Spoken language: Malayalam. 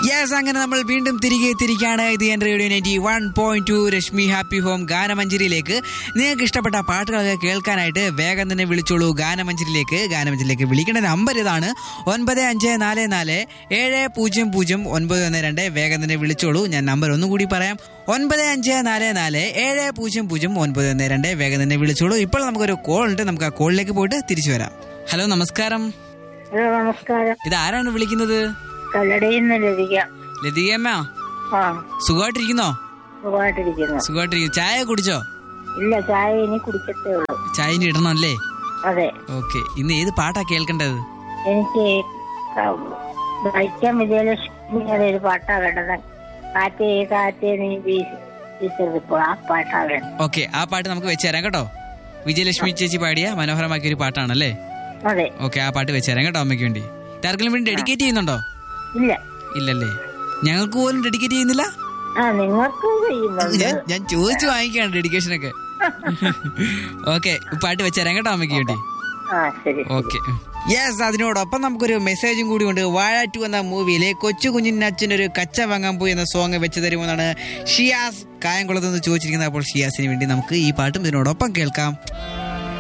യെസ് അങ്ങനെ നമ്മൾ വീണ്ടും തിരികെ എത്തിയിരിക്കുകയാണ് ഇത് എൻ radio ninety one point two Rashmi happy home ഗാനമഞ്ജരിയിലേക്ക് നിങ്ങൾക്ക് ഇഷ്ടപ്പെട്ട പാട്ടുകളൊക്കെ കേൾക്കാനായിട്ട് വേഗം തന്നെ വിളിച്ചോളൂ ഗാനമഞ്ജരിയിലേക്ക് ഗാനമഞ്ജരിയിലേക്ക് വിളിക്കേണ്ട നമ്പർ ഇതാണ് ഒൻപത് അഞ്ച് നാല് നാല് ഏഴ് പൂജ്യം പൂജ്യം ഒൻപത് ഒന്ന് രണ്ട് വേഗം തന്നെ വിളിച്ചോളൂ ഞാൻ നമ്പർ ഒന്നും കൂടി പറയാം ഒൻപത് അഞ്ച് നാല് നാല് ഏഴ് പൂജ്യം പൂജ്യം ഒൻപത് ഒന്ന് രണ്ട് വേഗം തന്നെ വിളിച്ചോളൂ ഇപ്പോൾ നമുക്കൊരു കോൾ ഉണ്ട് നമുക്ക് ആ കോളിലേക്ക് പോയിട്ട് തിരിച്ചു വരാം ഹലോ നമസ്കാരം ഹലോ നമസ്കാരം ഇത് ആരാണ് വിളിക്കുന്നത് കല്ലടയിൽ നിന്ന് ലഭിക്ക ലതികമ്മ ആ സുഖമായിട്ടിരിക്കുന്നോ സുഖമായിട്ടിരിക്കുന്നു സുഖമായിട്ടിരിക്കുന്നു ചായ കുടിച്ചോ ഇല്ല ചായ ഇനി കുടിക്കത്തേ ഉള്ളൂ ചായ ഇനി ഇടണം അല്ലേ അതെ ഓക്കെ ഇന്ന് ഏത് പാട്ടാ കേൾക്കേണ്ടത് എനിക്ക് വൈക്കം വിജയലക്ഷ്മിയുടെ ഒരു പാട്ടാ വേണ്ടത് കാറ്റേ കാറ്റേ നീ വീശിപ്പോ ആ പാട്ടാ വേണ്ടത് ഓക്കെ ആ പാട്ട് നമുക്ക് വെച്ച് തരാം കേട്ടോ വിജയലക്ഷ്മി ചേച്ചി പാടിയ മനോഹരമാക്കിയ ഒരു പാട്ടാണല്ലേ അതെ ഓക്കെ ആ പാട്ട് വെച്ച് തരാം കേട്ടോ അമ്മയ്ക്ക് വേണ്ടി ആർക്കെങ്കിലും വേണ്ടി ഡെഡിക്കേറ്റ് ചെയ്യുന്നുണ്ടോ ഇല്ല ഇല്ലല്ലേ ഞങ്ങൾക്ക് പോലും ഡെഡിക്കേറ്റ് ചെയ്യുന്നില്ല ആ നിങ്ങൾക്ക് ചെയ്യുന്നുണ്ട് ഞാൻ ഞാൻ ചോദിച്ചു വാങ്ങിക്കാണ് ഡെഡിക്കേഷൻ ഒക്കെ ഓക്കെ പാട്ട് വെച്ച് തരാം കേട്ടോ അമ്മയ്ക്ക് വേണ്ടി ആ ശരി ഓക്കെ യെസ് അതിനോടൊപ്പം നമുക്കൊരു മെസ്സേജും കൂടി ഉണ്ട് വാഴ ടു എന്ന മൂവിയിലെ കൊച്ചു കുഞ്ഞിനച്ഛൻ ഒരു കച്ച വാങ്ങാൻ പോയി എന്ന സോങ് വെച്ച് തരുമെന്നാണ് ഷിയാസ് കായംകുളത്ത് നിന്ന് ചോദിച്ചിരിക്കുന്നത് അപ്പോൾ ഷിയാസിന് വേണ്ടി നമുക്ക് ഈ പാട്ടും ഇതിനോടൊപ്പം കേൾക്കാം